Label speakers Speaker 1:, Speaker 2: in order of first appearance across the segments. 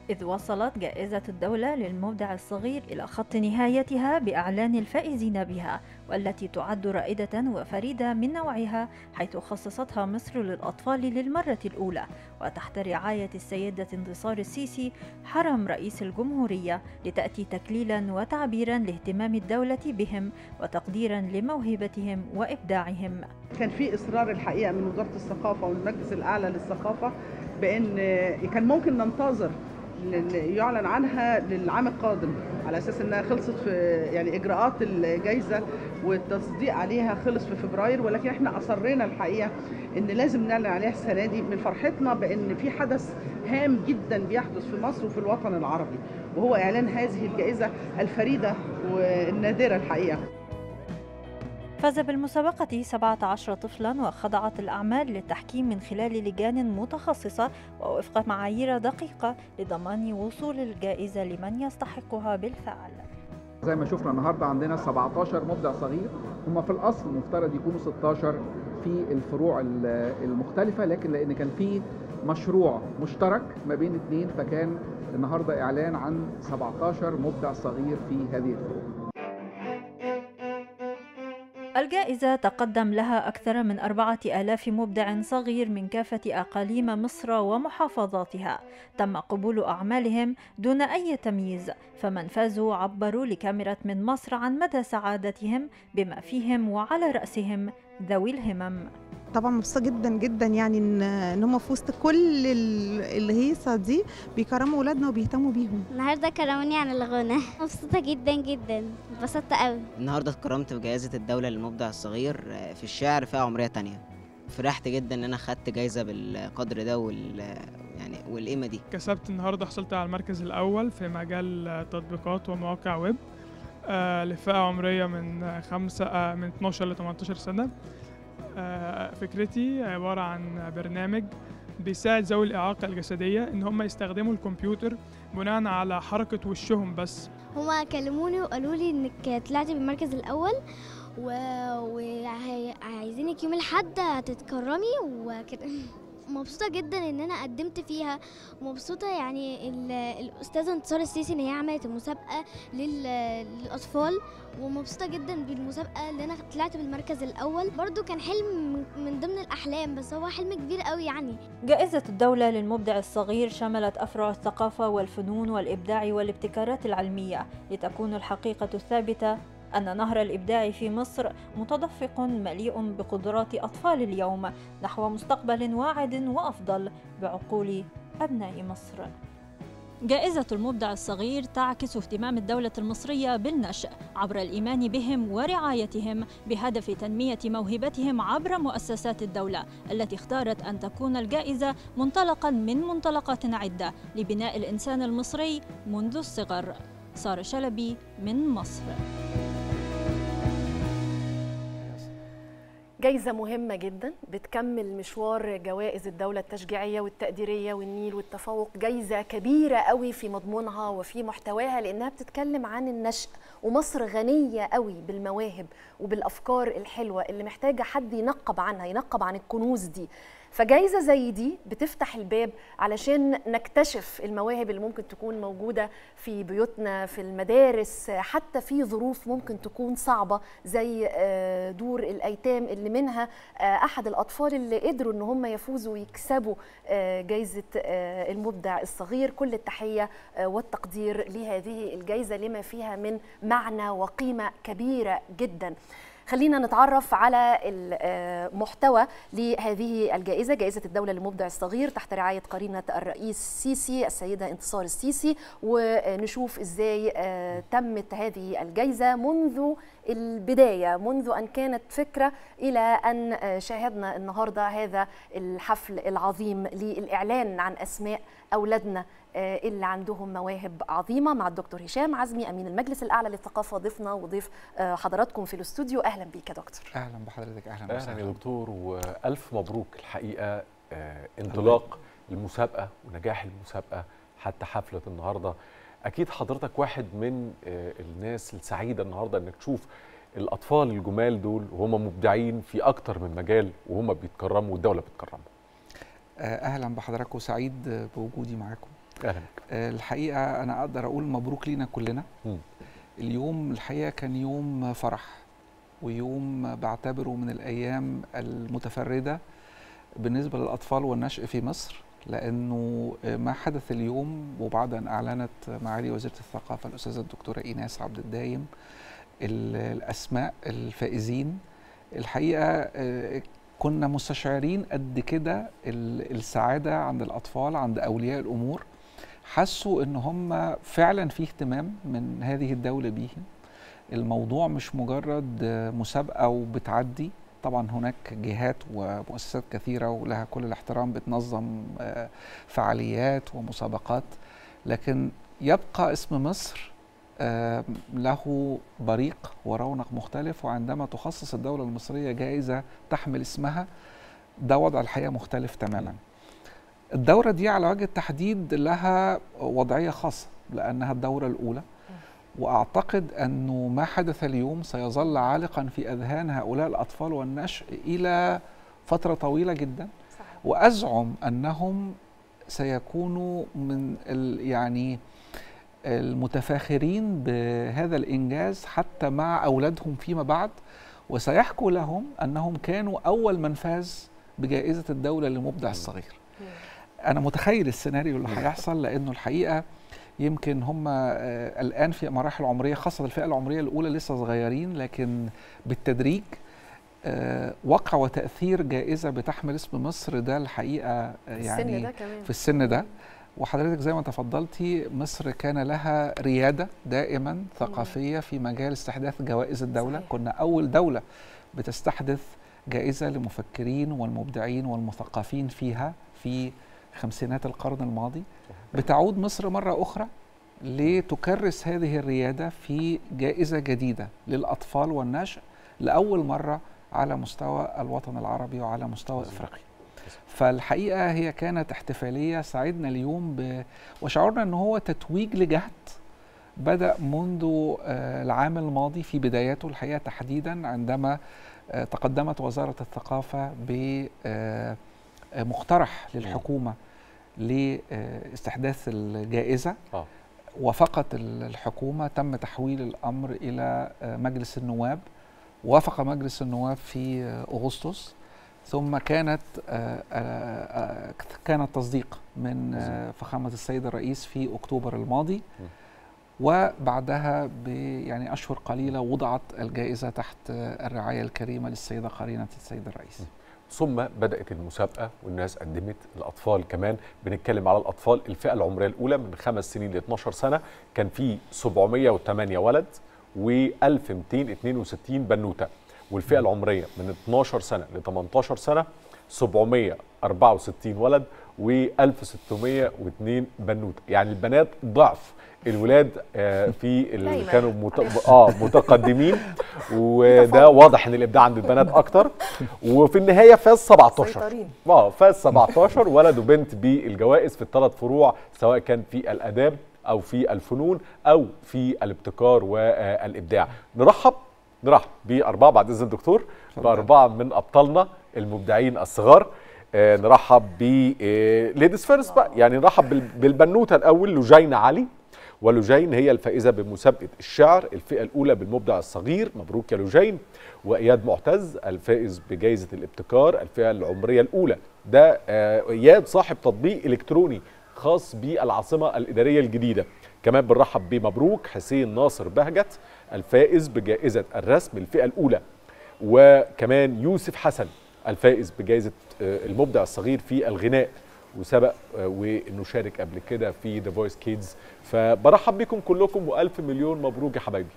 Speaker 1: إذ وصلت جائزة الدولة للمبدع الصغير إلى خط نهايتها بإعلان الفائزين بها والتي تعد رائدة وفريدة من نوعها حيث خصصتها مصر للأطفال للمرة الأولى وتحت رعاية السيدة انتصار السيسي حرم رئيس الجمهورية لتأتي تكليلا وتعبيرا لاهتمام الدولة بهم وتقديرا لموهبتهم وإبداعهم
Speaker 2: كان في إصرار الحقيقة من وزارة الثقافة والمجلس الأعلى للثقافة بأن كان ممكن ننتظر يعلن عنها للعام القادم على اساس انها خلصت في يعني اجراءات الجائزه والتصديق عليها خلص في فبراير ولكن احنا اصرينا الحقيقه ان لازم نعلن عليها السنه دي من فرحتنا بان في حدث هام جدا بيحدث في مصر وفي الوطن العربي وهو اعلان هذه الجائزه الفريده والنادره الحقيقه
Speaker 1: فاز بالمسابقة 17 طفلا وخضعت الأعمال للتحكيم من خلال لجان متخصصة ووفق معايير دقيقة لضمان وصول الجائزة لمن يستحقها بالفعل
Speaker 3: زي ما شفنا النهارده عندنا 17 مبدع صغير هم في الاصل مفترض يكونوا 16 في الفروع المختلفه لكن لان كان في مشروع مشترك ما بين اثنين فكان النهارده اعلان عن 17 مبدع صغير في هذه الفروع
Speaker 1: الجائزة تقدم لها أكثر من أربعة آلاف مبدع صغير من كافة أقاليم مصر ومحافظاتها تم قبول أعمالهم دون أي تمييز فمن فازوا عبروا لكاميرا من مصر عن مدى سعادتهم بما فيهم وعلى رأسهم ذوي الهمم
Speaker 4: طبعا مبسوطه جدا جدا يعني ان ان هم في وسط كل الهيصه دي بيكرموا اولادنا وبيهتموا بيهم
Speaker 5: النهارده كرموني عن الغنى مبسوطه جدا جدا اتبسطت قوي
Speaker 6: النهارده اتكرمت بجائزه الدوله للمبدع الصغير في الشعر فئه عمريه تانية فرحت جدا ان انا خدت جايزه بالقدر ده وال يعني والقيمه دي
Speaker 7: كسبت النهارده حصلت على المركز الاول في مجال تطبيقات ومواقع ويب آه لفئه عمريه من خمسة آه من 12 ل 18 سنه فكرتي عبارة عن برنامج بيساعد ذوي الإعاقة الجسدية إن هم يستخدموا الكمبيوتر بناء على حركة وشهم بس
Speaker 5: هما كلموني وقالوا لي إنك طلعتي بالمركز الأول وعايزينك يوم الأحد هتتكرمي وكده مبسوطة جدا ان انا قدمت فيها ومبسوطة يعني الاستاذة انتصار السيسي ان هي عملت المسابقة للاطفال ومبسوطة جدا بالمسابقة اللي انا طلعت بالمركز الاول برضو كان حلم من ضمن الاحلام بس هو حلم كبير قوي يعني
Speaker 1: جائزة الدولة للمبدع الصغير شملت افرع الثقافة والفنون والابداع والابتكارات العلمية لتكون الحقيقة الثابتة أن نهر الإبداع في مصر متدفق مليء بقدرات أطفال اليوم نحو مستقبل واعد وأفضل بعقول أبناء مصر. جائزة المبدع الصغير تعكس اهتمام الدولة المصرية بالنشء عبر الإيمان بهم ورعايتهم بهدف تنمية موهبتهم عبر مؤسسات الدولة التي اختارت أن تكون الجائزة منطلقا من منطلقات عدة لبناء الإنسان المصري منذ الصغر. سارة شلبي من مصر.
Speaker 8: جايزة مهمة جدا بتكمل مشوار جوائز الدولة التشجيعية والتقديرية والنيل والتفوق جايزة كبيرة قوي في مضمونها وفي محتواها لأنها بتتكلم عن النشء ومصر غنية قوي بالمواهب وبالأفكار الحلوة اللي محتاجة حد ينقب عنها ينقب عن الكنوز دي فجايزة زي دي بتفتح الباب علشان نكتشف المواهب اللي ممكن تكون موجودة في بيوتنا في المدارس حتى في ظروف ممكن تكون صعبة زي دور الأيتام اللي منها أحد الأطفال اللي قدروا إن هم يفوزوا ويكسبوا جايزة المبدع الصغير كل التحية والتقدير لهذه الجايزة لما فيها من معنى وقيمة كبيرة جداً خلينا نتعرف على المحتوى لهذه الجائزة جائزة الدولة للمبدع الصغير تحت رعاية قرينة الرئيس السيسي السيدة انتصار السيسي ونشوف ازاي تمت هذه الجائزة منذ البداية منذ أن كانت فكرة إلى أن شاهدنا النهاردة هذا الحفل العظيم للإعلان عن أسماء أولادنا اللي عندهم مواهب عظيمه مع الدكتور هشام عزمي امين المجلس الاعلى للثقافه ضيفنا وضيف حضراتكم في الاستوديو اهلا بيك يا دكتور
Speaker 9: اهلا بحضرتك اهلا
Speaker 10: اهلا يا دكتور والف مبروك الحقيقه انطلاق المسابقه ونجاح المسابقه حتى حفله النهارده اكيد حضرتك واحد من الناس السعيده النهارده انك تشوف الاطفال الجمال دول وهم مبدعين في اكتر من مجال وهم بيتكرموا والدوله بتكرمهم
Speaker 9: اهلا بحضرتك وسعيد بوجودي معاكم
Speaker 10: اهلا
Speaker 9: آه، الحقيقه انا اقدر اقول مبروك لينا كلنا
Speaker 10: مم.
Speaker 9: اليوم الحقيقه كان يوم فرح ويوم بعتبره من الايام المتفرده بالنسبه للاطفال والنشء في مصر لانه ما حدث اليوم وبعد ان اعلنت معالي وزيره الثقافه الاستاذه الدكتوره ايناس عبد الدايم ال- الاسماء الفائزين الحقيقه آه، كنا مستشعرين قد كده ال- السعاده عند الاطفال عند اولياء الامور حسوا ان هم فعلا في اهتمام من هذه الدوله بيهم الموضوع مش مجرد آه، مسابقه وبتعدي طبعا هناك جهات ومؤسسات كثيره ولها كل الاحترام بتنظم آه، فعاليات ومسابقات لكن يبقى اسم مصر آه، له بريق ورونق مختلف وعندما تخصص الدوله المصريه جائزه تحمل اسمها ده وضع الحقيقه مختلف تماما الدوره دي على وجه التحديد لها وضعيه خاصه لانها الدوره الاولى واعتقد انه ما حدث اليوم سيظل عالقا في اذهان هؤلاء الاطفال والنشء الى فتره طويله جدا وازعم انهم سيكونوا من ال يعني المتفاخرين بهذا الانجاز حتى مع اولادهم فيما بعد وسيحكوا لهم انهم كانوا اول من فاز بجائزه الدوله للمبدع الصغير. انا متخيل السيناريو اللي هيحصل لانه الحقيقه يمكن هم آه، الان في مراحل عمريه خاصه الفئه العمريه الاولى لسه صغيرين لكن بالتدريج آه، وقع وتاثير جائزه بتحمل اسم مصر ده الحقيقه آه،
Speaker 8: السن
Speaker 9: يعني
Speaker 8: ده كمان.
Speaker 9: في السن ده وحضرتك زي ما تفضلتي مصر كان لها رياده دائما ثقافيه في مجال استحداث جوائز الدوله
Speaker 8: صحيح.
Speaker 9: كنا اول دوله بتستحدث جائزه للمفكرين والمبدعين والمثقفين فيها في خمسينات القرن الماضي بتعود مصر مره اخرى لتكرس هذه الرياده في جائزه جديده للاطفال والنشء لاول مره على مستوى الوطن العربي وعلى مستوى افريقيا فالحقيقه هي كانت احتفاليه سعدنا اليوم ب... وشعرنا ان هو تتويج لجهد بدا منذ آه، العام الماضي في بداياته الحقيقه تحديدا عندما آه، تقدمت وزاره الثقافه بمقترح للحكومه لاستحداث الجائزه
Speaker 10: اه
Speaker 9: وافقت ال- الحكومه تم تحويل الامر الى آه، مجلس النواب وافق مجلس النواب في آه، اغسطس ثم كانت آه، آه، آه، كان التصديق من آه، فخامه السيد الرئيس في اكتوبر الماضي وبعدها ب يعني اشهر قليله وضعت الجائزه تحت آه، الرعايه الكريمه للسيده قرينه السيد الرئيس
Speaker 10: ثم بدات المسابقه والناس قدمت الاطفال كمان بنتكلم على الاطفال الفئه العمريه الاولى من خمس سنين ل 12 سنه كان في 708 ولد و1262 بنوته والفئه العمريه من 12 سنه ل 18 سنه 764 ولد و1602 بنوته يعني البنات ضعف الولاد آه، في اللي
Speaker 8: دايماً.
Speaker 10: كانوا مت... اه متقدمين وده واضح ان الابداع عند البنات اكتر وفي النهايه فاز 17
Speaker 8: سيطرين.
Speaker 10: اه فاز 17 ولد وبنت بالجوائز في الثلاث فروع سواء كان في الاداب او في الفنون او في الابتكار والابداع نرحب نرحب باربعه بعد اذن الدكتور باربعه من ابطالنا المبدعين الصغار آه نرحب ب ليديز فيرست بقى يعني نرحب بال- بالبنوته الاول لجين علي ولجين هي الفائزه بمسابقه الشعر الفئه الاولى بالمبدع الصغير مبروك يا لجين واياد معتز الفائز بجائزه الابتكار الفئه العمريه الاولى ده آه، اياد صاحب تطبيق الكتروني خاص بالعاصمه الاداريه الجديده كمان بنرحب بمبروك حسين ناصر بهجت الفائز بجائزه الرسم الفئه الاولى وكمان يوسف حسن الفائز بجائزه آه، المبدع الصغير في الغناء وسبق آه، وانه شارك قبل كده في ذا فويس كيدز فبرحب بكم كلكم والف مليون مبروك يا حبايبي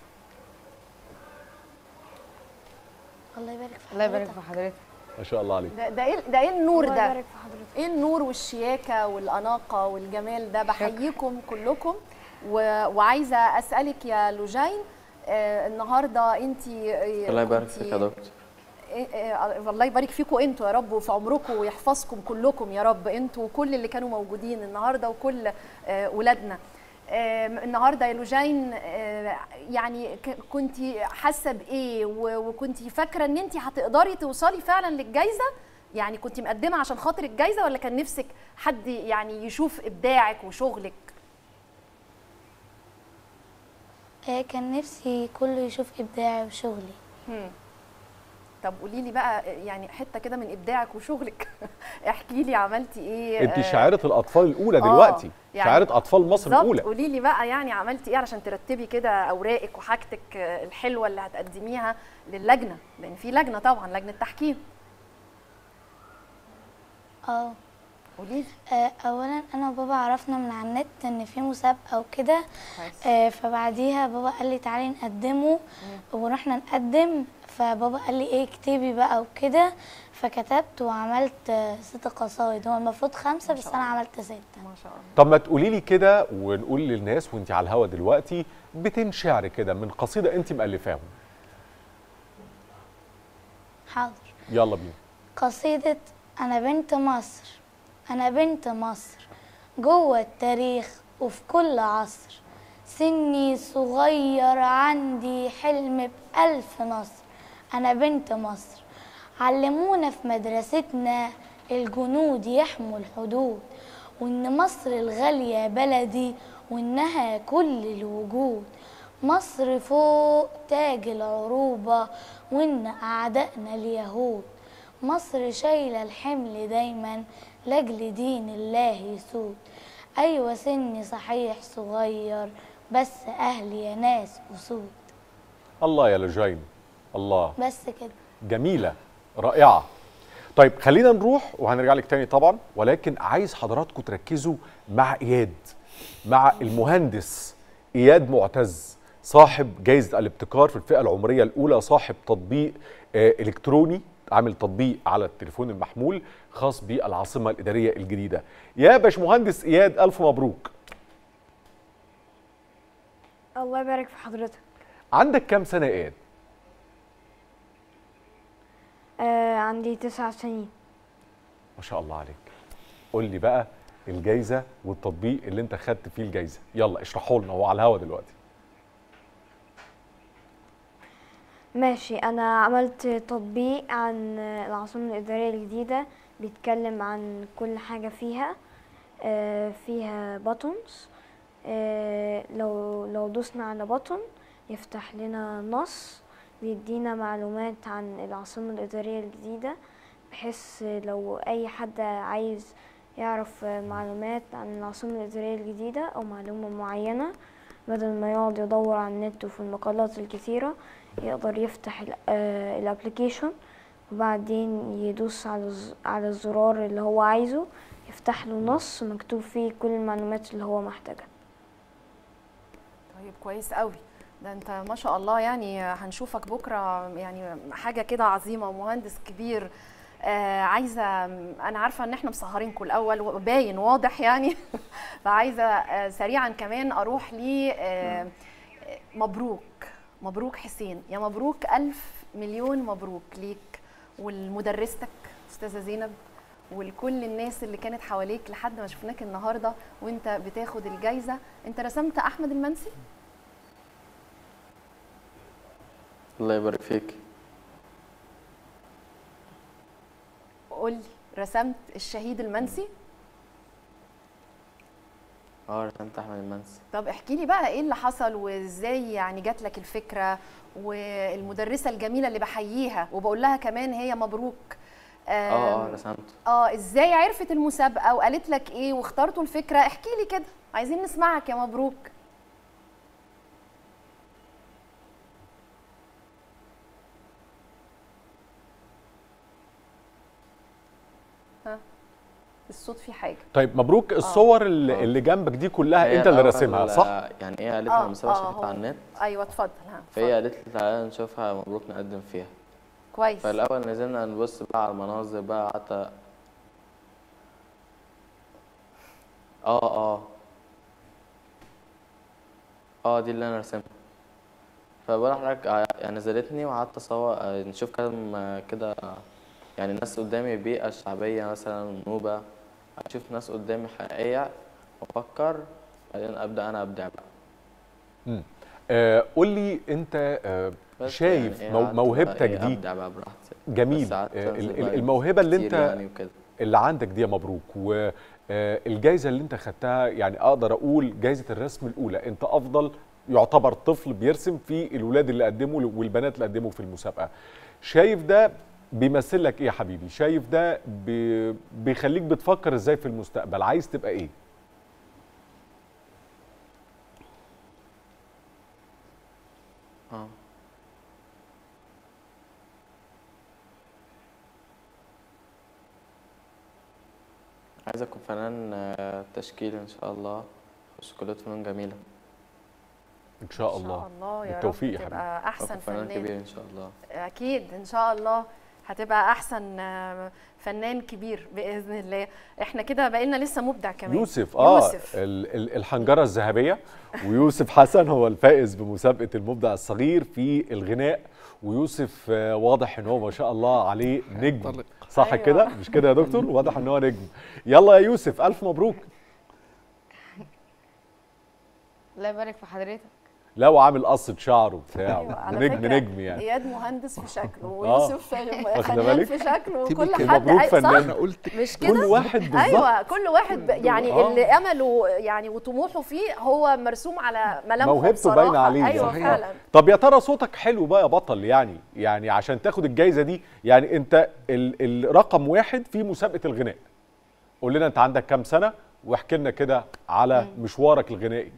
Speaker 5: الله يبارك في
Speaker 11: الله يبارك في حضرتك
Speaker 10: ما شاء الله عليك
Speaker 8: ده ده ايه ده ايه النور
Speaker 5: الله
Speaker 8: ده
Speaker 5: يبارك في حضرتك
Speaker 8: ايه النور والشياكه والاناقه والجمال ده بحييكم كلكم و... وعايزه اسالك يا لوجين آه النهارده انت
Speaker 12: الله يبارك فيك يا دكتور
Speaker 8: الله يبارك فيكم انتوا يا رب وفي عمركم ويحفظكم كلكم يا رب انتوا وكل اللي كانوا موجودين النهارده وكل آه، ولادنا آه، النهارده يا لوجين آه، يعني كنت حاسه بايه و- وكنت فاكره ان انت هتقدري توصلي فعلا للجائزه يعني كنت مقدمه عشان خاطر الجايزه ولا كان نفسك حد يعني يشوف ابداعك وشغلك
Speaker 11: آه، كان نفسي كله يشوف ابداعي وشغلي
Speaker 8: هم. طب قولي لي بقى يعني حته كده من ابداعك وشغلك احكي لي عملتي ايه
Speaker 10: انت
Speaker 8: آه،
Speaker 10: شاعره الاطفال الاولى
Speaker 8: آه،
Speaker 10: دلوقتي
Speaker 8: يعني
Speaker 10: شاعره اطفال مصر
Speaker 8: بالظبط.
Speaker 10: الاولى
Speaker 8: قولي لي بقى يعني عملتي ايه علشان ترتبي كده اوراقك وحاجتك آه، الحلوه اللي هتقدميها للجنه لان في لجنه طبعا لجنه تحكيم
Speaker 11: اه
Speaker 8: قولي لي
Speaker 11: آه، اولا انا وبابا عرفنا من على النت ان في مسابقه وكده
Speaker 8: كويس
Speaker 11: آه، فبعديها بابا قال لي تعالي نقدمه ورحنا نقدم فبابا قال لي ايه اكتبي بقى وكده فكتبت وعملت آه، ست قصايد هو المفروض خمسه بس انا عملت سته
Speaker 8: ما شاء الله
Speaker 10: طب ما تقولي لي كده ونقول للناس وانت على الهوا دلوقتي بيتين شعر كده من قصيده انت مؤلفاهم
Speaker 11: حاضر
Speaker 10: يلا بينا
Speaker 11: قصيدة أنا بنت مصر أنا بنت مصر جوه التاريخ وفي كل عصر سني صغير عندي حلم بألف نصر أنا بنت مصر علمونا في مدرستنا الجنود يحموا الحدود وإن مصر الغالية بلدي وإنها كل الوجود مصر فوق تاج العروبة وإن أعدائنا اليهود مصر شايلة الحمل دايما لأجل دين الله يسود أيوة سني صحيح صغير بس أهلي يا ناس أسود
Speaker 10: الله يا لجين الله
Speaker 11: بس كده
Speaker 10: جميله رائعه طيب خلينا نروح وهنرجع لك تاني طبعا ولكن عايز حضراتكم تركزوا مع اياد مع المهندس اياد معتز صاحب جائزه الابتكار في الفئه العمريه الاولى صاحب تطبيق آه، الكتروني عامل تطبيق على التليفون المحمول خاص بالعاصمه الاداريه الجديده يا باشمهندس اياد الف مبروك
Speaker 13: الله يبارك في حضرتك
Speaker 10: عندك كام سنه يا اياد
Speaker 13: آه عندي تسع سنين
Speaker 10: ما شاء الله عليك قول لي بقى الجايزه والتطبيق اللي انت خدت فيه الجايزه يلا اشرحه لنا هو على الهوا دلوقتي
Speaker 13: ماشي أنا عملت تطبيق عن العاصمة الإدارية الجديدة بيتكلم عن كل حاجة فيها آه فيها باتونز آه لو لو دوسنا على بطن يفتح لنا نص بيدينا معلومات عن العاصمة الإدارية الجديدة بحيث لو أي حد عايز يعرف معلومات عن العاصمة الإدارية الجديدة أو معلومة معينة بدل ما يقعد يدور على النت وفي المقالات الكثيرة يقدر يفتح الابلكيشن وبعدين يدوس على الز- على الزرار اللي هو عايزه يفتح له نص مكتوب فيه كل المعلومات اللي هو محتاجها
Speaker 8: طيب كويس قوي ده انت ما شاء الله يعني هنشوفك بكره يعني حاجه كده عظيمه ومهندس كبير آه عايزه انا عارفه ان احنا مسهرينكم الاول وباين واضح يعني فعايزه آه سريعا كمان اروح ل آه مبروك مبروك حسين يا مبروك الف مليون مبروك ليك ولمدرستك استاذه زينب ولكل الناس اللي كانت حواليك لحد ما شفناك النهارده وانت بتاخد الجايزه انت رسمت احمد المنسي
Speaker 12: الله يبارك فيك
Speaker 8: قول لي رسمت الشهيد المنسي
Speaker 12: اه رسمت احمد المنسي
Speaker 8: طب احكي لي بقى ايه اللي حصل وازاي يعني جات لك الفكره والمدرسه الجميله اللي بحييها وبقول لها كمان هي مبروك
Speaker 12: اه اه
Speaker 8: آم،
Speaker 12: رسمته
Speaker 8: اه ازاي عرفت المسابقه وقالت لك ايه واخترتوا الفكره احكي لي كده عايزين نسمعك يا مبروك ها الصوت فيه حاجه
Speaker 10: طيب مبروك الصور اللي, اللي جنبك دي كلها
Speaker 12: هي
Speaker 10: انت اللي
Speaker 12: الأول،
Speaker 10: راسمها صح
Speaker 12: آه، يعني ايه قالت
Speaker 8: آه،
Speaker 12: لي المسابقه
Speaker 8: آه،
Speaker 12: شافتها
Speaker 8: هو-
Speaker 12: على النت
Speaker 8: ايوه اتفضل ها
Speaker 12: فهي قالت لي تعالى نشوفها مبروك نقدم فيها
Speaker 8: كويس
Speaker 12: فالاول نزلنا نبص بقى على المناظر بقى قعدت اه اه اه دي اللي انا رسمها فبقول لحضرتك آه، يعني نزلتني وقعدت اصور آه، نشوف كام آه، كده آه، يعني الناس قدامي البيئة الشعبية مثلا النوبة اشوف ناس قدامي حقيقية وافكر بعدين ابدا انا ابدع بقى
Speaker 10: مم. آه قول لي انت آه
Speaker 12: بس
Speaker 10: شايف
Speaker 12: يعني
Speaker 10: مو-
Speaker 12: قعدت
Speaker 10: موهبتك
Speaker 12: بقى إيه
Speaker 10: دي
Speaker 12: ابدع بقى براحتي
Speaker 10: جميل
Speaker 12: بس قعدت
Speaker 10: آه،
Speaker 12: أنزل
Speaker 10: ال-
Speaker 12: بقى
Speaker 10: ال- الموهبه اللي
Speaker 12: كتير
Speaker 10: انت
Speaker 12: يعني وكده
Speaker 10: اللي عندك دي يا مبروك والجائزه اللي انت خدتها يعني اقدر اقول جائزه الرسم الاولى انت افضل يعتبر طفل بيرسم في الولاد اللي قدموا والبنات اللي قدموا في المسابقه شايف ده بيمثل لك ايه يا حبيبي شايف ده بي- بيخليك بتفكر ازاي في المستقبل عايز تبقى ايه
Speaker 12: اه عايز اكون فنان آه، تشكيلي ان شاء الله اخش كلية فنون جميلة
Speaker 10: ان شاء الله
Speaker 8: الله يا رب
Speaker 10: بالتوفيق يا حبيبي
Speaker 8: تبقى احسن
Speaker 12: اكون فنان
Speaker 8: فنان
Speaker 12: كبير ان شاء الله
Speaker 8: اكيد ان شاء الله هتبقى احسن آه، فنان كبير باذن الله احنا كده بقينا لسه مبدع كمان
Speaker 10: يوسف اه
Speaker 8: يوسف
Speaker 10: ال- ال- الحنجره الذهبيه ويوسف حسن هو الفائز بمسابقه المبدع الصغير في الغناء ويوسف آه، واضح ان هو ما شاء الله عليه نجم صح
Speaker 8: أيوة.
Speaker 10: كده مش كده يا دكتور واضح ان هو نجم يلا يا يوسف الف مبروك
Speaker 14: الله يبارك في حضرتك
Speaker 10: لا وعامل قصه شعره وبتاع
Speaker 8: أيوة، على
Speaker 10: نجم
Speaker 8: فكرة
Speaker 10: نجم يعني
Speaker 8: اياد مهندس في شكله
Speaker 10: آه.
Speaker 8: ويوسف
Speaker 10: واخدة
Speaker 8: فنان
Speaker 10: بالك؟
Speaker 8: في شكله
Speaker 10: تبقي
Speaker 8: وكل
Speaker 10: كده.
Speaker 8: حد
Speaker 10: مبروك
Speaker 8: أي- صح؟
Speaker 10: فنان. أنا قلت
Speaker 8: مش
Speaker 10: كل
Speaker 8: كده
Speaker 10: واحد بالظبط.
Speaker 8: ايوه كل واحد ب- يعني
Speaker 10: آه.
Speaker 8: اللي امله يعني وطموحه فيه هو مرسوم على ملامحه
Speaker 10: موهبته
Speaker 8: بصراحة.
Speaker 10: باينه عليه
Speaker 8: ايوه
Speaker 10: يعني.
Speaker 8: فعلا
Speaker 10: طب يا ترى صوتك حلو بقى يا بطل يعني يعني عشان تاخد الجايزه دي يعني انت ال- الرقم واحد في مسابقه الغناء قول لنا انت عندك كام سنه واحكي لنا كده على مشوارك الغنائي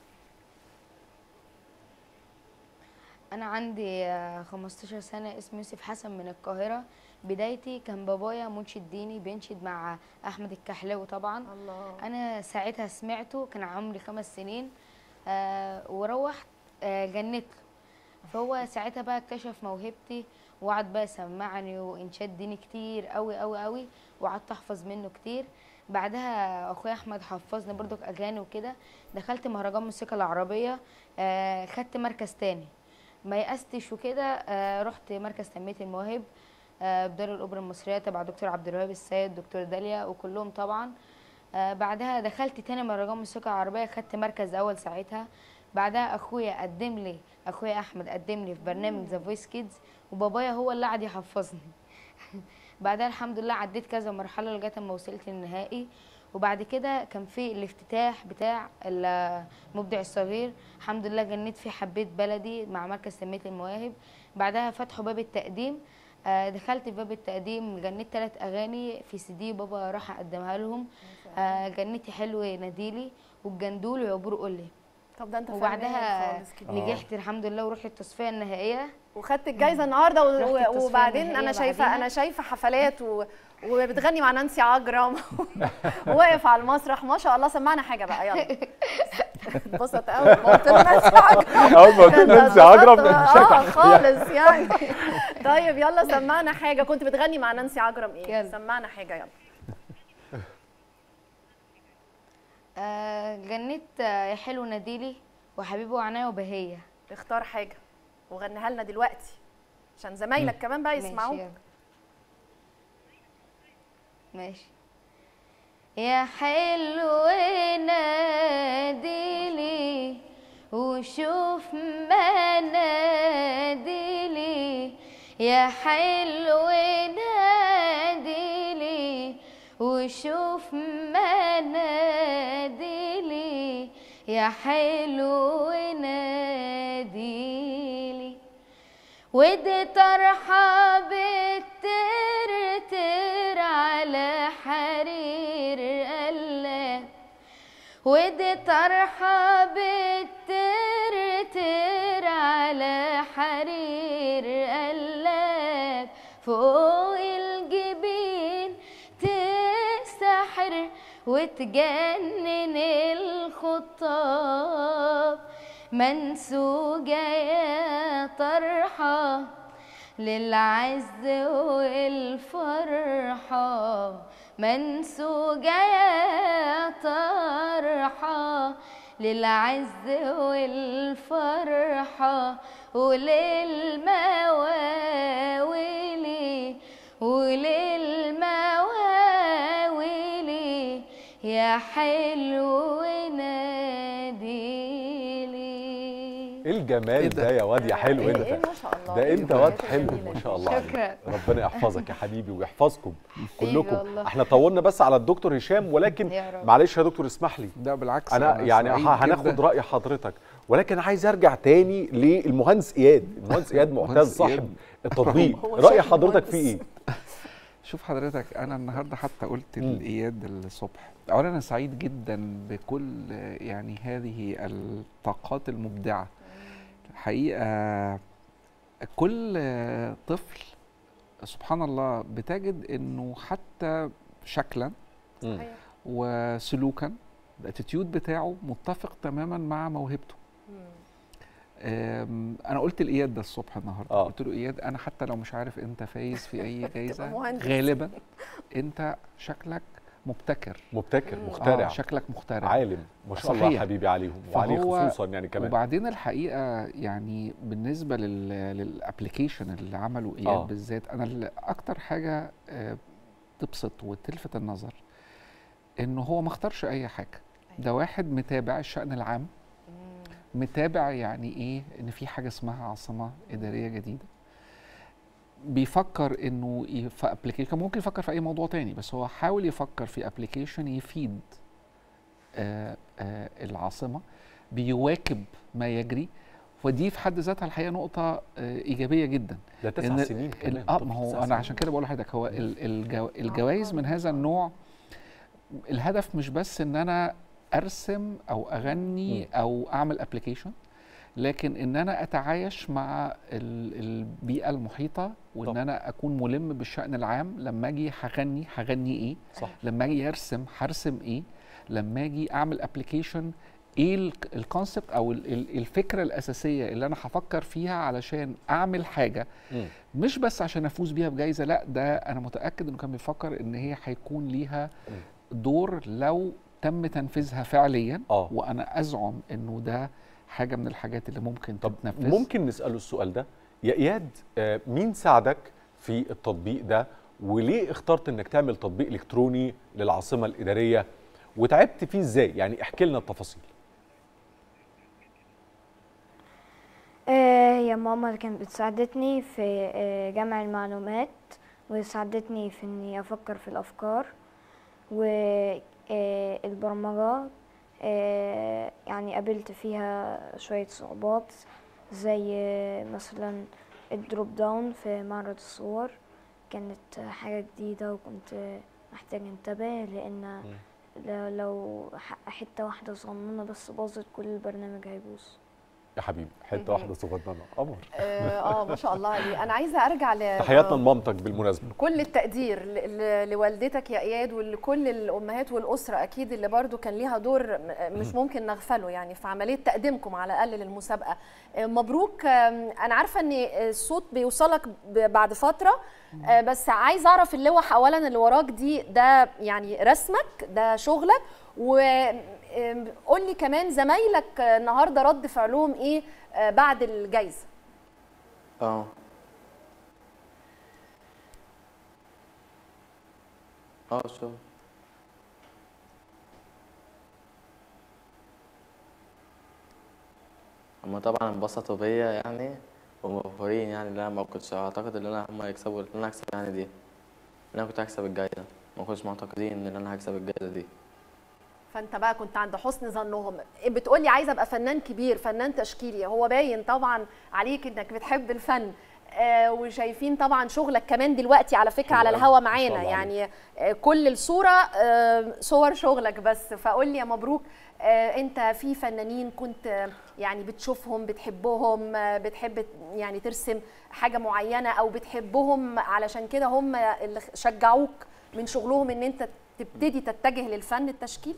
Speaker 14: انا عندي آه، 15 سنه اسمي يوسف حسن من القاهره بدايتي كان بابايا منشد ديني بينشد مع احمد الكحلاوي طبعا
Speaker 8: الله
Speaker 14: انا ساعتها سمعته كان عمري خمس سنين آه وروحت آه جنت له فهو ساعتها بقى اكتشف موهبتي وقعد بقى يسمعني وانشاد ديني كتير قوي قوي قوي وقعدت احفظ منه كتير بعدها اخويا احمد حفظني برضك اغاني وكده دخلت مهرجان موسيقى العربيه آه خدت مركز تاني ما يأستش وكده آه رحت مركز تنميه المواهب آه بدار الاوبرا المصريه تبع دكتور عبد الوهاب السيد دكتور داليا وكلهم طبعا آه بعدها دخلت تاني مهرجان موسيقى عربيه خدت مركز اول ساعتها بعدها اخويا قدم لي اخويا احمد قدم لي في برنامج ذا فويس كيدز وبابايا هو اللي قعد يحفظني بعدها الحمد لله عديت كذا مرحله لغايه اما وصلت للنهائي وبعد كده كان في الافتتاح بتاع المبدع الصغير الحمد لله جنيت فيه حبيت بلدي مع مركز تنميه المواهب بعدها فتحوا باب التقديم آه، دخلت في باب التقديم جنيت ثلاث اغاني في سي دي بابا راح اقدمها لهم آه، جنتي حلو ناديلي والجندول وعبور قولي
Speaker 8: طب ده انت فنان
Speaker 14: وبعدها
Speaker 8: خالص كبير.
Speaker 14: نجحت الحمد لله ورحت التصفيه النهائيه
Speaker 8: وخدت الجايزه النهارده و-
Speaker 14: رحت
Speaker 8: و-
Speaker 14: التصفية
Speaker 8: وبعدين
Speaker 14: النهائية
Speaker 8: انا شايفه
Speaker 14: بعديها.
Speaker 8: انا شايفه حفلات و... وبتغني مع نانسي عجرم وواقف على المسرح ما شاء الله سمعنا حاجه بقى يلا اتبسط قوي ما قلت له نانسي عجرم
Speaker 10: أول ما قلت له نانسي عجرم
Speaker 8: اه
Speaker 10: شكح.
Speaker 8: خالص يعني طيب يلا سمعنا حاجه كنت بتغني مع نانسي عجرم ايه سمعنا حاجه يلا
Speaker 14: آه، جنيت آه، يا حلو ناديلي وحبيبي وعناية وبهية
Speaker 8: اختار حاجه وغنيها لنا دلوقتي عشان زمايلك كمان بقى
Speaker 14: ماشي،
Speaker 8: يسمعوك
Speaker 14: يلا. ماشي يا حلو ناديلي وشوف ما ناديلي يا حلو ناديلي وشوف ما ناديلي يا حلو ناديلي ودي طرحة بترتر على حرير قلب ودي طرحة بترتر على حرير قلب فوق الجبين تسحر وتجنن الخطاب منسوجة يا طرحة للعز والفرحة منسوجة يا طرحة للعز والفرحة وللمواويل وللمواويل يا حلو ناديلي
Speaker 10: ايه الجمال ده يا واد يا حلو
Speaker 8: إيه-
Speaker 10: انت
Speaker 8: إيه ما شاء الله،
Speaker 10: ده
Speaker 8: إيه
Speaker 10: انت واد
Speaker 8: الحاجات
Speaker 10: حلو
Speaker 8: الجميلة
Speaker 10: ما
Speaker 8: دي.
Speaker 10: شاء الله عليك.
Speaker 14: شكراً.
Speaker 10: ربنا يحفظك يا حبيبي ويحفظكم كلكم
Speaker 14: والله.
Speaker 10: احنا طولنا بس على الدكتور هشام ولكن
Speaker 14: يا رب.
Speaker 10: معلش يا دكتور اسمح لي
Speaker 9: ده بالعكس
Speaker 10: انا يعني
Speaker 9: سعيد
Speaker 10: ه- هناخد
Speaker 9: جداً.
Speaker 10: راي حضرتك ولكن عايز ارجع تاني للمهندس اياد المهندس اياد معتز
Speaker 9: مهندس
Speaker 10: صاحب
Speaker 9: إياد.
Speaker 10: التطبيق
Speaker 9: هو
Speaker 10: راي
Speaker 9: شايف
Speaker 10: حضرتك
Speaker 9: مهندس.
Speaker 10: فيه ايه
Speaker 9: شوف حضرتك انا النهارده حتى قلت لاياد الصبح اولا انا سعيد جدا بكل يعني هذه الطاقات المبدعه الحقيقه كل طفل سبحان الله بتجد انه حتى شكلا
Speaker 8: صحيح.
Speaker 9: وسلوكا الاتيتيود بتاعه متفق تماما مع موهبته أم، انا قلت لاياد ده الصبح النهارده قلت له اياد انا حتى لو مش عارف انت فايز في اي جايزه
Speaker 8: مهندس.
Speaker 9: غالبا انت شكلك مبتكر
Speaker 10: مبتكر مخترع
Speaker 9: آه شكلك مخترع
Speaker 10: عالم ما شاء الله
Speaker 9: صحيح.
Speaker 10: حبيبي عليهم وعليه
Speaker 9: فهو-
Speaker 10: خصوصا يعني كمان
Speaker 9: وبعدين الحقيقه يعني بالنسبه لل للابلكيشن اللي عمله اياد
Speaker 10: آه.
Speaker 9: آه. بالذات انا اللي اكتر حاجه آه، تبسط وتلفت النظر انه هو ما اختارش اي حاجه ده واحد متابع الشان العام متابع يعني ايه ان في حاجه اسمها عاصمه اداريه جديده بيفكر انه ي- في ابلكيشن كان ممكن يفكر في اي موضوع تاني بس هو حاول يفكر في ابلكيشن يفيد آه آه العاصمه بيواكب ما يجري ودي في حد ذاتها الحقيقه نقطه آه ايجابيه جدا
Speaker 10: ده تسع
Speaker 9: إن
Speaker 10: سنين
Speaker 9: ال-
Speaker 10: كمان،
Speaker 9: اه
Speaker 10: طفل
Speaker 9: ما هو
Speaker 10: تسع
Speaker 9: انا
Speaker 10: سنين.
Speaker 9: عشان كده بقول لحضرتك هو ال- الجو الجوائز من هذا النوع الهدف مش بس ان انا ارسم او اغني او اعمل ابلكيشن لكن ان انا اتعايش مع ال- البيئه المحيطه وان انا اكون ملم بالشان العام لما اجي هغني هغني ايه
Speaker 10: صح.
Speaker 9: لما اجي ارسم هرسم ايه لما اجي اعمل ابلكيشن ايه الكونسبت او ال- ال- الفكره الاساسيه اللي انا هفكر فيها علشان اعمل حاجه
Speaker 10: مم.
Speaker 9: مش بس عشان افوز بيها بجائزه لا ده انا متاكد انه كان بيفكر ان هي هيكون ليها دور لو تم تنفيذها فعليا
Speaker 10: آه.
Speaker 9: وانا ازعم انه ده حاجه من الحاجات اللي ممكن تتنفذ
Speaker 10: ممكن نساله السؤال ده يا اياد آه، مين ساعدك في التطبيق ده وليه اخترت انك تعمل تطبيق الكتروني للعاصمه الاداريه وتعبت فيه ازاي يعني احكي لنا التفاصيل
Speaker 13: آه، هي ماما اللي كانت بتساعدتني في آه، جمع المعلومات وساعدتني في اني افكر في الافكار والبرمجة يعني قابلت فيها شوية صعوبات زي آه، مثلا الدروب داون في معرض الصور كانت حاجة جديدة وكنت محتاج انتبه لان ل- لو ح- حتة واحدة صغننة بس باظت كل البرنامج هيبوظ
Speaker 10: يا حبيبي حته واحده صغننه قمر
Speaker 8: اه آه، ما شاء الله عليه انا عايزه ارجع ل
Speaker 10: تحياتنا لمامتك بالمناسبه
Speaker 8: كل التقدير ل- ل- لوالدتك يا اياد ولكل الامهات والاسره اكيد اللي برضو كان ليها دور م- مش ممكن نغفله يعني في عمليه تقديمكم على الاقل للمسابقه آه، مبروك آم، انا عارفه ان الصوت بيوصلك ب- بعد فتره آه، بس عايز اعرف اللوح اولا اللي وراك دي ده يعني رسمك ده شغلك وقول لي كمان زمايلك آه، النهارده رد فعلهم ايه آه، بعد الجايزه
Speaker 12: اه اه شو هما طبعا انبسطوا بيا يعني ومبهورين يعني اللي انا ما كنتش اعتقد ان انا هما يكسبوا ان انا هكسب يعني دي ان انا كنت هكسب الجايزه ما كنتش معتقدين ان انا هكسب الجايزه دي
Speaker 8: فانت بقى كنت عند حسن ظنهم بتقولي عايزه ابقى فنان كبير فنان تشكيلي هو باين طبعا عليك انك بتحب الفن آه وشايفين طبعا شغلك كمان دلوقتي على فكره على
Speaker 15: حلو
Speaker 8: الهوا
Speaker 15: أوي. ما شاء
Speaker 8: معانا
Speaker 15: الله
Speaker 8: يعني آه كل الصوره آه صور شغلك بس فقول لي يا مبروك آه انت في فنانين كنت آه، يعني بتشوفهم بتحبهم آه بتحب يعني ترسم حاجه معينه او بتحبهم علشان كده هم اللي شجعوك من شغلهم ان انت تبتدي تتجه للفن التشكيلي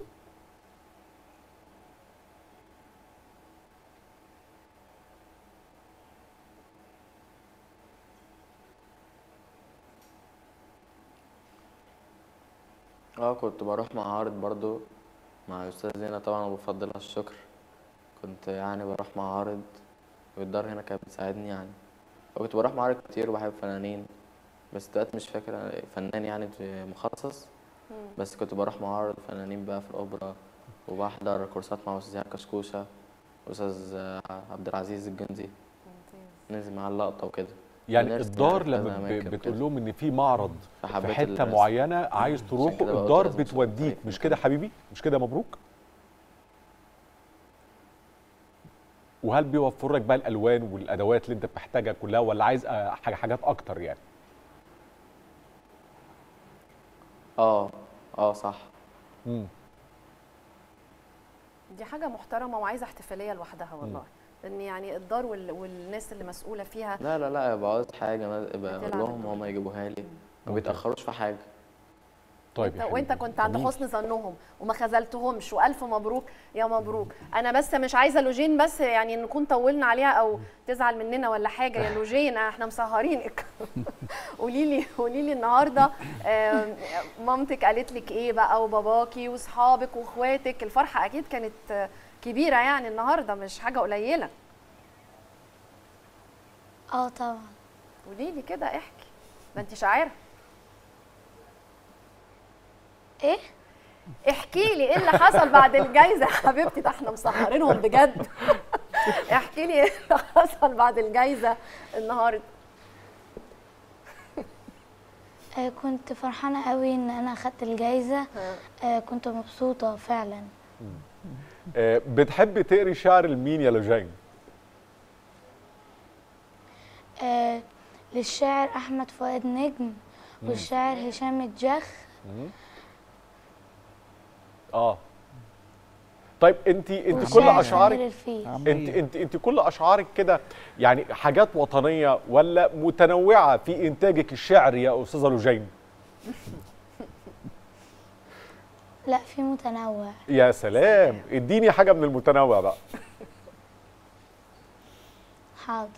Speaker 12: اه كنت بروح معارض برضو مع استاذ زينة طبعا وبفضلها الشكر كنت يعني بروح معارض والدار هنا كانت بتساعدني يعني وكنت بروح معارض كتير وبحب فنانين بس دلوقتي مش فاكر فنان يعني مخصص بس كنت بروح معارض فنانين بقى في الأوبرا وبحضر كورسات مع أستاذ كشكوشة استاذ آه، عبد العزيز الجندي نزل معاه اللقطه وكده
Speaker 10: يعني
Speaker 12: ونرسم
Speaker 10: الدار
Speaker 12: في كذا
Speaker 10: لما ب-
Speaker 12: أماكن
Speaker 10: بتقول
Speaker 12: وكده.
Speaker 10: لهم ان في معرض في
Speaker 12: فحبيت
Speaker 10: حته
Speaker 12: الرسم.
Speaker 10: معينه عايز
Speaker 12: عشان
Speaker 10: تروحوا
Speaker 12: كده بقى
Speaker 10: الدار
Speaker 12: قلت لازم
Speaker 10: بتوديك مش كده حبيبي مش كده مبروك وهل بيوفر لك بقى الالوان والادوات اللي انت محتاجها كلها ولا عايز آه، حاجه حاجات اكتر يعني
Speaker 12: اه اه صح
Speaker 10: امم
Speaker 8: دي حاجه محترمه وعايزه احتفاليه لوحدها والله لان يعني الدار وال... والناس اللي مسؤوله فيها
Speaker 12: لا لا لا يبقى عاوز حاجه ما- يبقى اقول
Speaker 8: هتلعب
Speaker 12: لهم هم يجيبوها لي ما بيتاخروش في حاجه
Speaker 10: طيب
Speaker 8: وانت, وانت كنت عند حسن ظنهم وما خذلتهمش والف مبروك يا مبروك انا بس مش عايزه لوجين بس يعني نكون طولنا عليها او تزعل مننا ولا حاجه يا لوجين احنا مسهرينك قولي لي قولي لي النهارده آم، مامتك قالت لك ايه بقى وباباكي واصحابك واخواتك الفرحه اكيد كانت آه، كبيره يعني النهارده مش حاجه قليله
Speaker 11: اه طبعا
Speaker 8: قولي لي كده احكي ما انت شاعره
Speaker 11: ايه
Speaker 8: احكي لي ايه اللي حصل بعد الجايزه يا حبيبتي ده احنا مسهرينهم بجد احكي لي ايه اللي حصل بعد الجايزه النهارده
Speaker 11: آه كنت فرحانة قوي ان انا اخدت الجايزة آه كنت مبسوطة فعلا
Speaker 10: آه، بتحب تقري شعر لمين يا لوجين
Speaker 11: آه للشاعر احمد فؤاد نجم والشاعر هشام الجخ
Speaker 10: مم. اه طيب انت انت كل
Speaker 11: والشاعر
Speaker 10: اشعارك
Speaker 11: سمير الفيل.
Speaker 10: انت انت انت كل اشعارك كده يعني حاجات وطنيه ولا متنوعه في انتاجك الشعري يا استاذه لوجين
Speaker 11: لا في متنوع
Speaker 10: يا سلام اديني حاجه من المتنوع بقى
Speaker 11: حاضر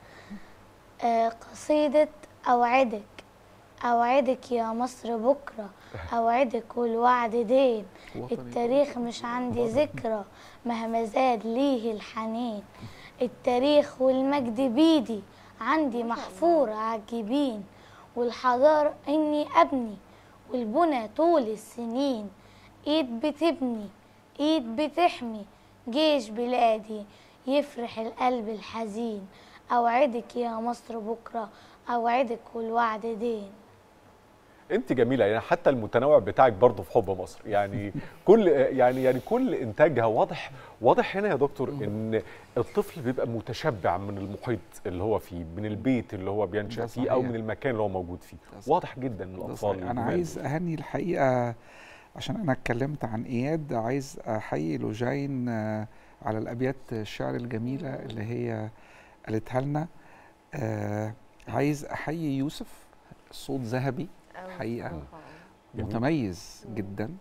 Speaker 11: آه قصيدة أوعدك أوعدك يا مصر بكرة أوعدك والوعد دين التاريخ مش عندي ذكرى مهما زاد ليه الحنين التاريخ والمجد بيدي عندي محفور عجيبين والحضارة إني أبني والبنى طول السنين إيد بتبني إيد بتحمي جيش بلادي يفرح القلب الحزين أوعدك يا مصر بكرة أوعدك والوعد دين
Speaker 10: انت جميله يعني حتى المتنوع بتاعك برضه في حب مصر يعني كل يعني يعني كل انتاجها واضح واضح هنا يا دكتور ان الطفل بيبقى متشبع من المحيط اللي هو فيه من البيت اللي هو بينشا
Speaker 9: ده
Speaker 10: فيه او
Speaker 9: صحيح.
Speaker 10: من المكان اللي هو موجود فيه واضح جدا من
Speaker 9: ده
Speaker 10: الاطفال
Speaker 9: صحيح. انا
Speaker 10: الجمال
Speaker 9: عايز
Speaker 10: دول.
Speaker 9: اهني الحقيقه عشان انا اتكلمت عن اياد عايز احيي لوجين آه، على الابيات الشعر الجميله اللي هي قالتها لنا آه، عايز احيي يوسف صوت ذهبي
Speaker 8: أوي.
Speaker 9: حقيقه
Speaker 10: جميل.
Speaker 9: متميز جدا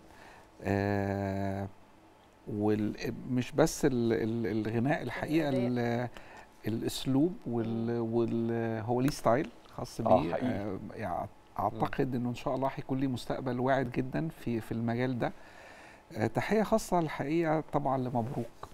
Speaker 9: آه ومش بس ال- ال- الغناء الحقيقه ال- الاسلوب وال, وال هو ليه ستايل خاص
Speaker 10: آه،
Speaker 9: بيه
Speaker 10: حقيقي.
Speaker 9: آه يعني اعتقد انه ان شاء الله هيكون ليه مستقبل واعد جدا في في المجال ده آه تحيه خاصه الحقيقه طبعا لمبروك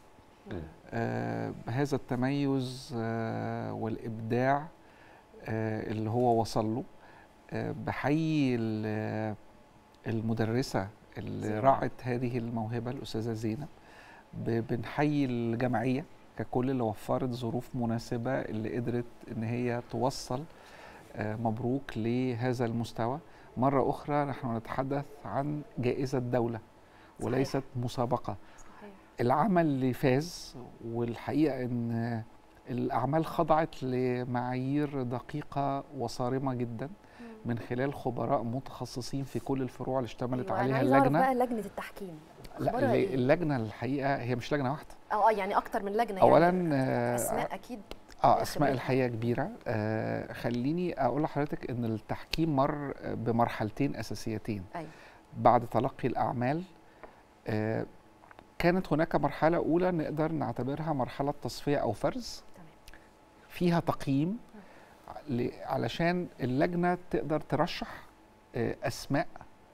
Speaker 9: آه بهذا التميز آه والابداع آه اللي هو وصل له آه بحيي ال- المدرسه اللي
Speaker 15: زينب.
Speaker 9: راعت هذه الموهبه الاستاذه زينب ب- بنحيي الجمعيه ككل اللي وفرت ظروف مناسبه اللي قدرت ان هي توصل آه، مبروك لهذا المستوى مره اخرى نحن نتحدث عن جائزه دوله وليست مسابقه العمل اللي فاز والحقيقه ان الاعمال خضعت لمعايير دقيقه وصارمه جدا من خلال خبراء متخصصين في كل الفروع اللي اشتملت
Speaker 8: أيوة، أنا
Speaker 9: عليها
Speaker 8: عايزة أعرف
Speaker 9: اللجنه
Speaker 8: بقى لجنه التحكيم
Speaker 9: لا
Speaker 8: أخبارها
Speaker 9: اللي-
Speaker 8: إيه؟
Speaker 9: اللجنه الحقيقه هي مش لجنه واحده
Speaker 8: اه يعني اكتر من لجنه
Speaker 9: اولا
Speaker 8: يعني
Speaker 9: آه،
Speaker 8: اسماء اكيد
Speaker 9: اه
Speaker 8: ليها
Speaker 9: اسماء
Speaker 8: خبرة.
Speaker 9: الحقيقه كبيره آه خليني اقول لحضرتك ان التحكيم مر بمرحلتين اساسيتين
Speaker 8: أيوة.
Speaker 9: بعد تلقي الاعمال آه كانت هناك مرحله اولى نقدر نعتبرها مرحله تصفيه او فرز فيها تقييم ل- علشان اللجنه تقدر ترشح آه اسماء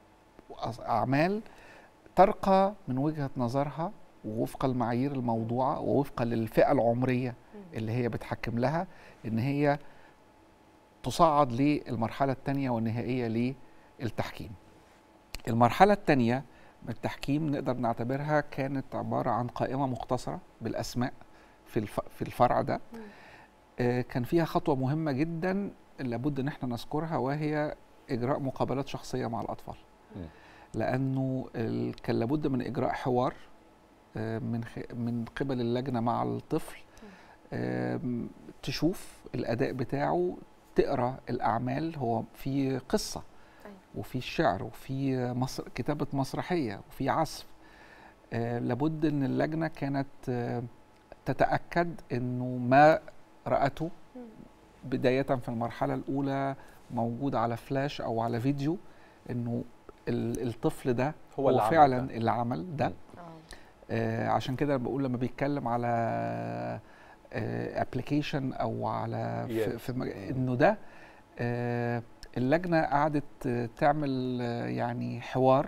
Speaker 9: واعمال ترقى من وجهه نظرها ووفق المعايير الموضوعه ووفقا للفئه العمريه اللي هي بتحكم لها ان هي تصعد للمرحله الثانيه والنهائيه للتحكيم. المرحله الثانيه من التحكيم نقدر نعتبرها كانت عباره عن قائمه مختصره بالاسماء في الف- في الفرع ده آه، كان فيها خطوه مهمه جدا لابد ان احنا نذكرها وهي اجراء مقابلات شخصيه مع الاطفال
Speaker 10: مم.
Speaker 9: لانه ال- كان لابد من اجراء حوار آه، من خ- من قبل اللجنه مع الطفل آم، تشوف الاداء بتاعه تقرا الاعمال هو في قصه وفي شعر وفي مصر كتابه مسرحيه وفي عزف آه، لابد ان اللجنه كانت آه، تتاكد انه ما راته بدايه في المرحله الاولى موجود على فلاش او على فيديو انه ال- الطفل ده
Speaker 10: هو
Speaker 9: هو,
Speaker 10: اللي عمل
Speaker 9: فعلا
Speaker 10: ده.
Speaker 9: اللي عمل ده آه عشان كده بقول لما بيتكلم على ابلكيشن او على في,
Speaker 10: Yes.
Speaker 9: في مج... انه ده آه اللجنه قعدت آه، تعمل آه، يعني حوار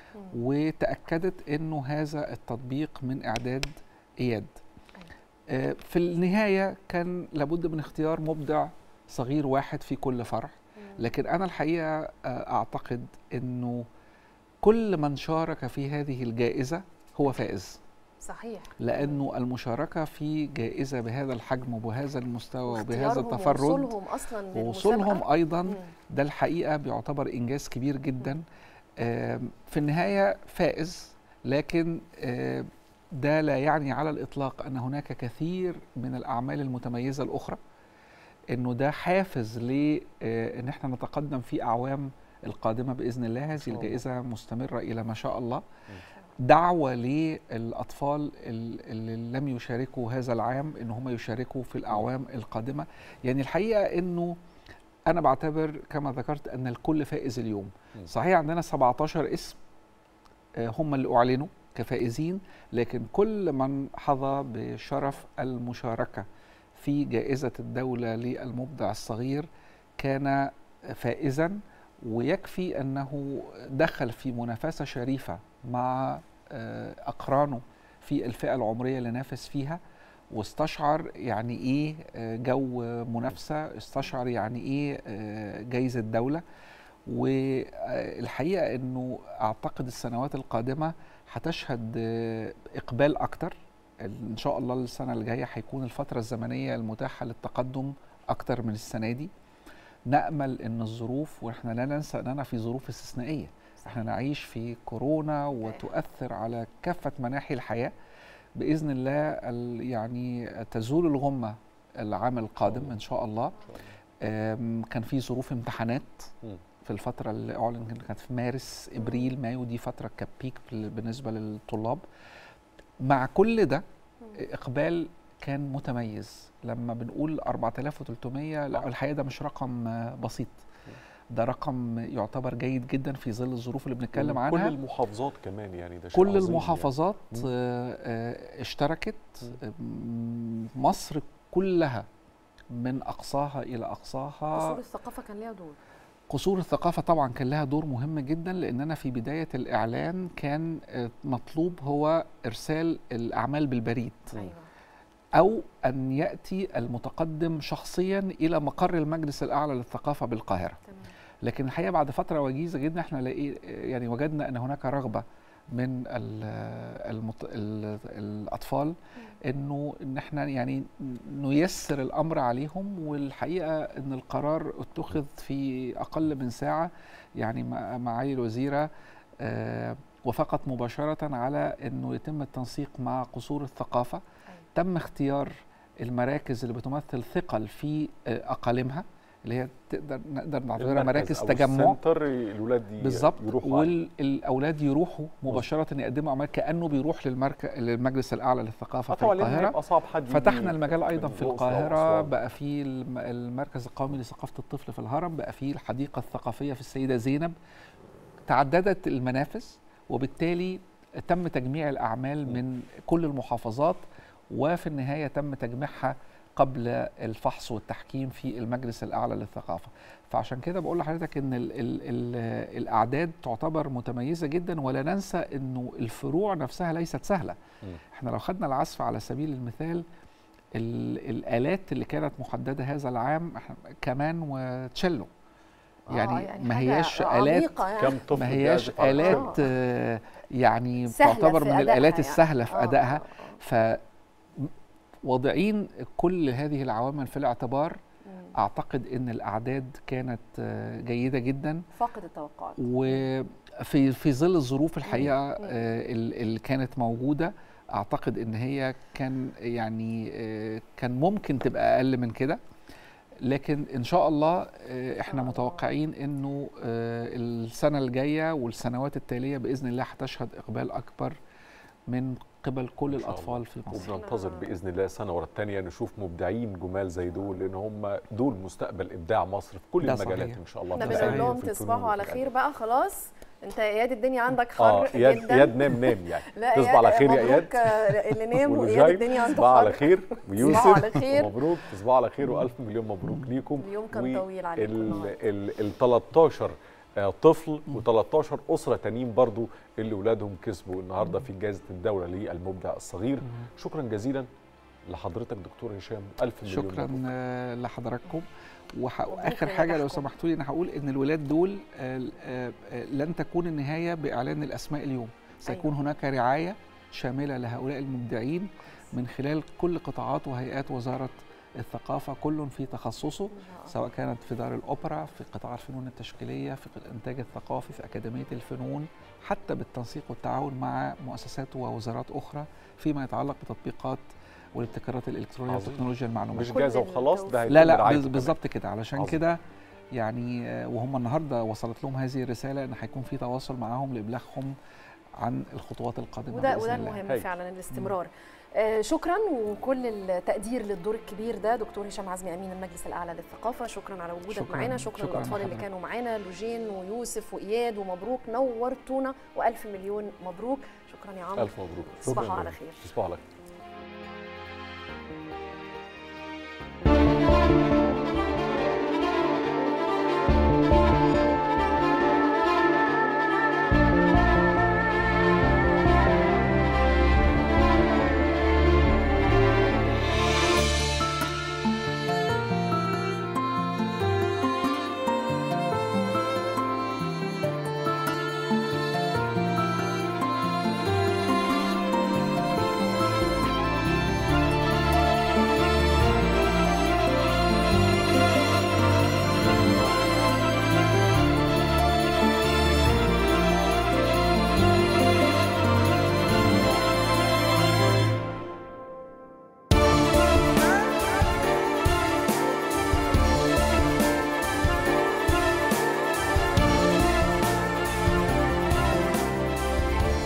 Speaker 9: وتاكدت انه هذا التطبيق من اعداد اياد آه، في النهايه كان لابد من اختيار مبدع صغير واحد في كل فرع لكن انا الحقيقه آه، اعتقد انه كل من شارك في هذه الجائزه هو فائز
Speaker 8: صحيح
Speaker 9: لانه المشاركه في جائزه بهذا الحجم وبهذا المستوى وبهذا
Speaker 8: واختيارهم
Speaker 9: التفرد
Speaker 8: ووصولهم اصلا
Speaker 9: ووصولهم
Speaker 8: للمسابقة.
Speaker 9: ايضا
Speaker 8: مم.
Speaker 9: ده الحقيقه بيعتبر انجاز كبير جدا آم، في النهايه فائز لكن آم، ده لا يعني على الاطلاق ان هناك كثير من الاعمال المتميزه الاخرى انه ده حافز ل آه، ان احنا نتقدم في اعوام القادمه باذن الله هذه
Speaker 10: الله.
Speaker 9: الجائزه مستمره الى ما شاء الله دعوه للاطفال ال- اللي لم يشاركوا هذا العام ان هم يشاركوا في الاعوام القادمه يعني الحقيقه انه انا بعتبر كما ذكرت ان الكل فائز اليوم صحيح عندنا 17 اسم آه، هم اللي اعلنوا كفائزين لكن كل من حظى بشرف المشاركه في جائزه الدوله للمبدع الصغير كان فائزا ويكفي انه دخل في منافسه شريفه مع آه، اقرانه في الفئه العمريه اللي نافس فيها واستشعر يعني ايه آه، جو منافسه استشعر يعني ايه آه، جايزه دوله والحقيقه انه اعتقد السنوات القادمه هتشهد آه، اقبال اكتر ان شاء الله السنه اللي جايه هيكون الفتره الزمنيه المتاحه للتقدم اكتر من السنه دي نامل ان الظروف واحنا لا ننسى اننا في ظروف استثنائيه احنا نعيش في كورونا وتؤثر على كافه مناحي الحياه باذن الله ال- يعني تزول الغمه العام القادم ان شاء الله آم، كان في ظروف امتحانات
Speaker 10: مم.
Speaker 9: في الفتره اللي اعلن كانت في مارس ابريل مايو دي فتره كبيك بالنسبه للطلاب مع كل ده اقبال كان متميز لما بنقول 4300 لا الحقيقه ده مش رقم آه، بسيط ده رقم يعتبر جيد جدا في ظل الظروف اللي بنتكلم
Speaker 10: ومن كل
Speaker 9: عنها
Speaker 10: المحافظات كمان يعني ده شيء
Speaker 9: كل
Speaker 10: عظيم
Speaker 9: المحافظات
Speaker 10: يعني.
Speaker 9: آه، آه، اشتركت م- مصر كلها من اقصاها الى اقصاها
Speaker 8: قصور الثقافه كان ليها دور
Speaker 9: قصور الثقافة طبعا كان لها دور مهم جدا لأننا في بداية الإعلان كان آه، مطلوب هو إرسال الأعمال بالبريد
Speaker 8: أيوة.
Speaker 9: أو أن يأتي المتقدم شخصيا إلى مقر المجلس الأعلى للثقافة بالقاهرة لكن الحقيقة بعد فترة وجيزة جدا احنا لقي يعني وجدنا أن هناك رغبة من ال المط... ال الأطفال انه ان احنا يعني نيسر الامر عليهم والحقيقه ان القرار اتخذ في اقل من ساعه يعني مع- معالي الوزيره آه، وفقت مباشره على انه يتم التنسيق مع قصور الثقافه تم اختيار المراكز اللي بتمثل ثقل في آه، اقاليمها اللي هي تقدر نقدر نعتبرها
Speaker 10: المركز
Speaker 9: مراكز
Speaker 10: أو
Speaker 9: تجمع
Speaker 10: السنتر الولاد ي-
Speaker 9: بالظبط
Speaker 10: يروحوا عليه.
Speaker 9: والاولاد يروحوا مباشره يقدموا اعمال كانه بيروح للمركز للمجلس الاعلى للثقافه
Speaker 10: آه
Speaker 9: في
Speaker 10: طبعاً، لأن
Speaker 9: القاهره
Speaker 10: هيبقى صعب حد يجي
Speaker 9: فتحنا المجال
Speaker 10: من
Speaker 9: ايضا في
Speaker 10: الأقصر أو
Speaker 9: القاهره
Speaker 10: أسوان.
Speaker 9: بقى في الم- المركز القومي لثقافه الطفل في الهرم بقى في الحديقه الثقافيه في السيده زينب تعددت المنافذ وبالتالي تم تجميع الاعمال من كل المحافظات وفي النهايه تم تجميعها قبل الفحص والتحكيم في المجلس الاعلى للثقافه فعشان كده بقول لحضرتك ان ال ال ال الاعداد تعتبر متميزه جدا ولا ننسى انه الفروع نفسها ليست سهله احنا لو خدنا العزف على سبيل المثال ال- الالات اللي كانت محدده هذا العام احنا كمان وتشيلو
Speaker 8: آه،
Speaker 9: يعني,
Speaker 8: يعني
Speaker 9: ما
Speaker 8: حاجة
Speaker 9: هياش
Speaker 8: عميقة
Speaker 9: الات
Speaker 8: يعني. كم
Speaker 10: طفل
Speaker 9: ما هياش
Speaker 10: بيعزف على
Speaker 9: الات
Speaker 10: التشيلو؟
Speaker 9: آه، يعني
Speaker 8: سهلة
Speaker 9: تعتبر
Speaker 8: في
Speaker 9: من
Speaker 8: أدائها
Speaker 9: الالات
Speaker 8: يعني.
Speaker 9: السهله في
Speaker 8: آه،
Speaker 9: ادائها ف م- واضعين كل هذه العوامل في الاعتبار اعتقد ان الاعداد كانت آه، جيده جدا
Speaker 8: فاقد التوقعات
Speaker 9: وفي في ظل الظروف الحقيقه آه، ال- اللي كانت موجوده اعتقد ان هي كان يعني آه، كان ممكن تبقى اقل من كده لكن ان شاء الله آه، احنا متوقعين انه آه، السنه الجايه والسنوات التاليه باذن الله هتشهد اقبال اكبر من قبل كل
Speaker 10: إن شاء
Speaker 9: الاطفال في مصر
Speaker 10: وبننتظر باذن الله سنه ورا الثانيه نشوف مبدعين جمال زي دول لان هم دول مستقبل ابداع مصر في كل
Speaker 9: ده
Speaker 10: المجالات
Speaker 9: صحيح.
Speaker 10: ان شاء الله
Speaker 8: احنا
Speaker 10: في
Speaker 8: بنقول
Speaker 10: الفن
Speaker 8: لهم
Speaker 10: وفي الفنون
Speaker 8: تصبحوا على
Speaker 10: وفي
Speaker 8: خير بقى خلاص انت يا اياد الدنيا عندك
Speaker 10: اه
Speaker 8: حر
Speaker 10: اياد
Speaker 8: جدا
Speaker 10: اياد نام نام يعني
Speaker 8: لا
Speaker 10: تصبح على خير يا اياد
Speaker 8: مبروك آه، اللي نام واياد
Speaker 10: ولجاي
Speaker 8: الدنيا عنده
Speaker 10: تصبحوا على
Speaker 8: حر
Speaker 10: خير
Speaker 8: تصبحوا
Speaker 10: ويوسف
Speaker 8: على خير
Speaker 10: مبروك تصبحوا على خير والف مليون مبروك ليكم
Speaker 8: اليوم كان طويل عليكم النهارده
Speaker 10: ال ال 13 آه، طفل و13 اسره تانيين برضو اللي اولادهم كسبوا النهارده في جائزه الدوله للمبدع الصغير شكرا جزيلا لحضرتك دكتور هشام الف مليون
Speaker 9: شكرا
Speaker 10: مبروك.
Speaker 9: آه، لحضراتكم وح...
Speaker 8: مبروك
Speaker 9: اخر حاجه لو
Speaker 8: لنجاحكم.
Speaker 9: سمحتوا لي انا هقول ان الولاد دول آه، آه، آه، لن تكون النهايه باعلان الاسماء اليوم سيكون
Speaker 8: أيوة.
Speaker 9: هناك رعايه شامله لهؤلاء المبدعين من خلال كل قطاعات وهيئات وزاره الثقافه كل في تخصصه سواء كانت في دار الاوبرا في قطاع الفنون التشكيليه في الانتاج الثقافي في اكاديميه الفنون حتى بالتنسيق والتعاون مع مؤسسات ووزارات اخرى فيما يتعلق بتطبيقات والابتكارات الالكترونيه
Speaker 10: عظيم.
Speaker 9: وتكنولوجيا المعلومات
Speaker 10: مش جاهزه وخلاص ده هيتم
Speaker 9: لا لا
Speaker 10: رعايته
Speaker 9: بز-
Speaker 10: كمان.
Speaker 9: بالظبط كده علشان
Speaker 10: عظيم.
Speaker 9: كده يعني آه، وهم النهارده وصلت لهم هذه الرساله ان هيكون في تواصل معاهم لابلاغهم عن الخطوات القادمه
Speaker 8: وده
Speaker 9: بإذن
Speaker 8: وده
Speaker 9: الله.
Speaker 8: المهم فعلا الاستمرار آه، شكرا وكل التقدير للدور الكبير ده دكتور هشام عزمي امين المجلس الاعلى للثقافه شكرا على وجودك
Speaker 9: شكراً.
Speaker 8: معانا شكرا,
Speaker 9: شكراً
Speaker 8: للاطفال اللي
Speaker 9: لحضرتك.
Speaker 8: كانوا معانا لوجين ويوسف واياد ومبروك نورتونا والف مليون مبروك شكرا يا عمرو
Speaker 10: الف مبروك
Speaker 8: تصبحوا
Speaker 10: شكراً
Speaker 8: على
Speaker 10: جزيلاً.
Speaker 8: خير
Speaker 10: تصبحوا على خير